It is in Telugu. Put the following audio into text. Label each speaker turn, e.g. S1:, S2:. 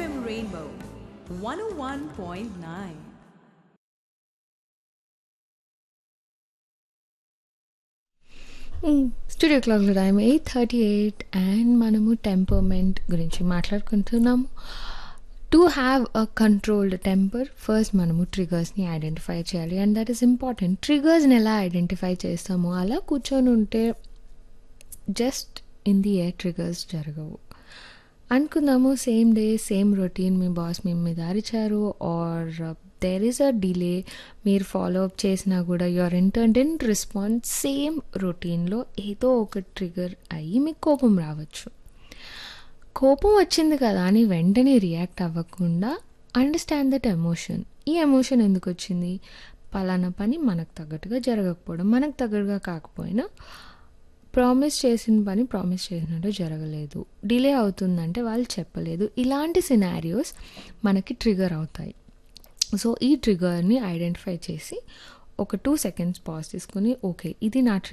S1: FM Rainbow 101.9.
S2: స్టూడియో క్లాక్లో time eight thirty eight and మనము టెంపర్మెంట్ గురించి మాట్లాడుకుంటున్నాము to have a controlled temper first మనము ట్రిగర్స్ని ఐడెంటిఫై చేయాలి అండ్ దట్ ఈస్ ఇంపార్టెంట్ ట్రిగర్స్ని ఎలా ఐడెంటిఫై చేస్తామో అలా కూర్చొని ఉంటే just in the air triggers జరగవు అనుకుందాము సేమ్ డే సేమ్ రొటీన్ మీ బాస్ మీ మీద అరిచారు or there is a delay మీరు ఫాలో అప్ చేసినా కూడా యువర్ ఇంటర్న్ డెంట్ రెస్పాన్స్ సేమ్ రొటీన్లో ఏదో ఒక ట్రిగర్ అయ్యి మీకు కోపం రావచ్చు కోపం వచ్చింది కదా అని వెంటనే రియాక్ట్ అవ్వకుండా అండర్స్టాండ్ దట్ ఎమోషన్ ఈ ఎమోషన్ ఎందుకు వచ్చింది పలానా పని మనకు తగ్గట్టుగా జరగకపోవడం మనకు తగ్గట్టుగా కాకపోయినా ప్రామిస్ చేసిన పని ప్రామిస్ చేసినట్టు జరగలేదు డిలే అవుతుందంటే వాళ్ళు చెప్పలేదు ఇలాంటి సినారియోస్ మనకి ట్రిగర్ అవుతాయి సో ఈ ట్రిగర్ని ఐడెంటిఫై చేసి ఒక టూ సెకండ్స్ పాజ్ తీసుకుని ఓకే ఇది నా